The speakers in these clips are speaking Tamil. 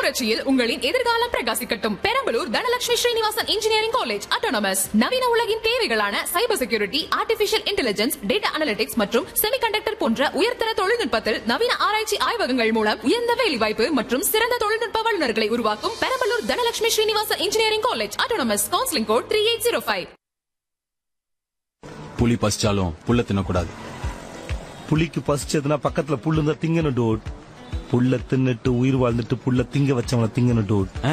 புரட்சியில் உங்களின் எதிர்காலம் பிரகாசிக்கட்டும் Perambalur Dhanalakshmi Srinivasan engineering college autonomous நவீன உலகின் தேவைகளான cyber security artificial intelligence data analytics மற்றும் செமிகண்டக்டர் போன்ற உயர்தர தொழில்நுட்பத்தில் நவீன ஆராய்ச்சி ஆய்வகங்கள் மூலம் உயர்ந்த வேலைவாய்ப்பு மற்றும் சிறந்த தொழில்நுட்ப வல்லுநர்களை உருவாக்கும் Perambalur Dhanalakshmi Srinivasan engineering college autonomous counselling code three eight zero five புலி பசிச்சாலும் புல்ல தின்னக்கூடாது புலிக்கு பசிச்சதுன்னா பக்கத்துல புல்லு இருந்தா திங்கணும் டோட் புல்ல தின்னுட்டு உயிர் வாழ்ந்துட்டு புல்ல திங்க வச்சவன திங்கணும் டோட் ஆ?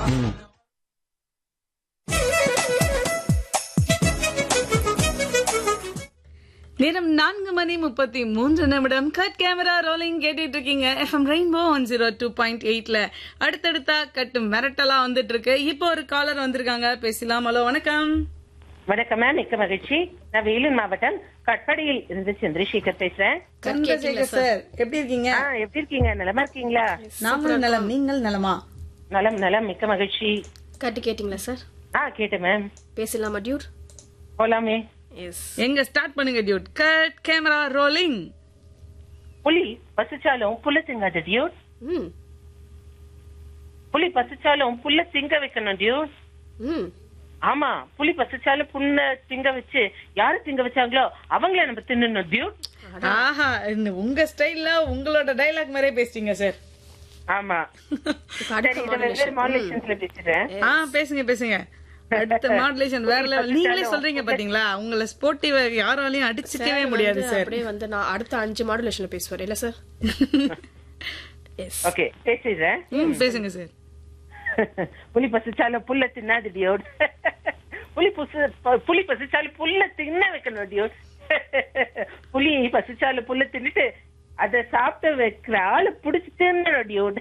நேரம் நான்கு மணி முப்பத்தி மூன்று நிமிடம் கட் கேமரா ரோலிங் கேட்டுட்டு இருக்கீங்க FM Rainbow one zero two point எயிட்ல அடுத்தடுத்தா கட்டு மிரட்டலா வந்துட்டு இருக்கு இப்போ ஒரு காலர் வந்திருக்காங்க பேசலாம் ஹலோ வணக்கம் வணக்கம் மேம் மிக்க மகிழ்ச்சி நான் வேலூர் மாவட்டம் கட்படியில் இருந்து சந்திரசேகர் பேசுறேன் சந்திரசேகர் சார் எப்படி இருக்கீங்க ஆ எப்படி இருக்கீங்க நலமா இருக்கீங்களா நாமளும் நலம் நீங்கள் நலமா நலம் நலம் மிக்க மகிழ்ச்சி கட்டு கேட்டிங்களா சார் ஆ கேட்டேன் மேம் பேசலாமா டியூட் போலாமே எஸ் எங்க ஸ்டார்ட் பண்ணுங்க டியூட் கட் கேமரா ரோலிங் புலி பசிச்சாலும் புல்ல திங்காது டியூட் ம் புலி பசிச்சாலும் புல்ல திங்க வைக்கணும் டியூட் ம் ஆமா புலி பசிச்சாலும் புண்ண திங்க வச்சு யாரு திங்க வச்சாங்களோ அவங்கள நம்ம தின்னணும் டியூட் ஆஹா இந்த உங்க ஸ்டைல்ல உங்களோட டைலாக் மாதிரியே பேசிட்டீங்க சார் ஆமா இப்ப சரி அடுத்த இதை வெவ்வேறு மாடுலேஷன்ஸ்ல பேசுறேன் ஆ பேசுங்க பேசுங்க அடுத்த மாடுலேஷன் வேற லெவல் நீங்களே சொல்றீங்க பாத்தீங்களா உங்களை ஸ்போர்ட்டிவ் யாராலையும் அடிச்சுக்கவே முடியாது வந்து சார் அப்படியே வந்து நான் அடுத்த அஞ்சு மாடுலேஷன்ல பேசுவார் இல்ல சார் எஸ் ஓகே பேசிடுறேன் ம், பேசுங்க சார் புலி பசிச்சாலும் புல்ல தின்னாது டியோட் புலி புசு ப- புலி பசிச்சாலும் புல்ல தின்ன வைக்கணும் டியோட் புலி பசிச்சாலும் புல்ல தின்னுட்டு அத சாப்பிட்டு வைக்கிற ஆளு புடிச்சு தின்னணும் டியோட்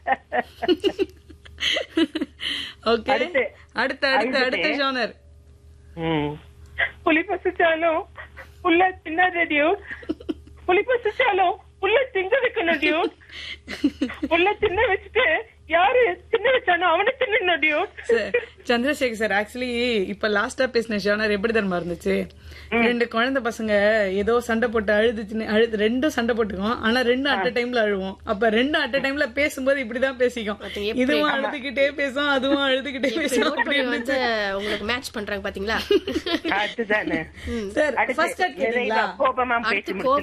ஓகே அடுத்து. அடுத்த அடுத்த அடுத்த அழுதுட்டு. ஜானர் ம். புலி பசிச்சாலும் புல்ல தின்னாது டியோட் புலி பசிச்சாலும் புல்ல திங்க வைக்கணும் டியோட் புல்ல தின்ன வச்சுட்டு யாரு தின்ன வச்சானோ அவனை தின்னணும் டியோட் சார் சந்திரசேகர் சார் ஆக்சுவலி இப்ப லாஸ்டா பேசின ஜானர் எப்படி தரமா இருந்துச்சு ரெண்டு குழந்தை பசங்க ஏதோ சண்டை போட்டு அழுதுச்சுன்னு அழுது ரெண்டும் சண்டை போட்டுக்கும் ஆனா ரெண்டும் அட் டைம்ல அழுவோம் அப்ப ரெண்டும் அட் டைம்ல பேசும்போது இப்படிதான் பேசிக்கும் பாத்தீங்க, எப்படி? இதுவும் அழுதுகிட்டே பேசும் அதுவும் அழுதுகிட்டே பேசும் நோட் அப்படி பண்ணி இருந்துச்சு வந்து உங்களுக்கு மேட்ச் பண்றாங்க பாத்தீங்களா அதுதானே சார் அடுத்து ஃபர்ஸ்ட் கட் நிறைய கேட்டீங்களா கோபமா அடுத்து பேசி கோபம்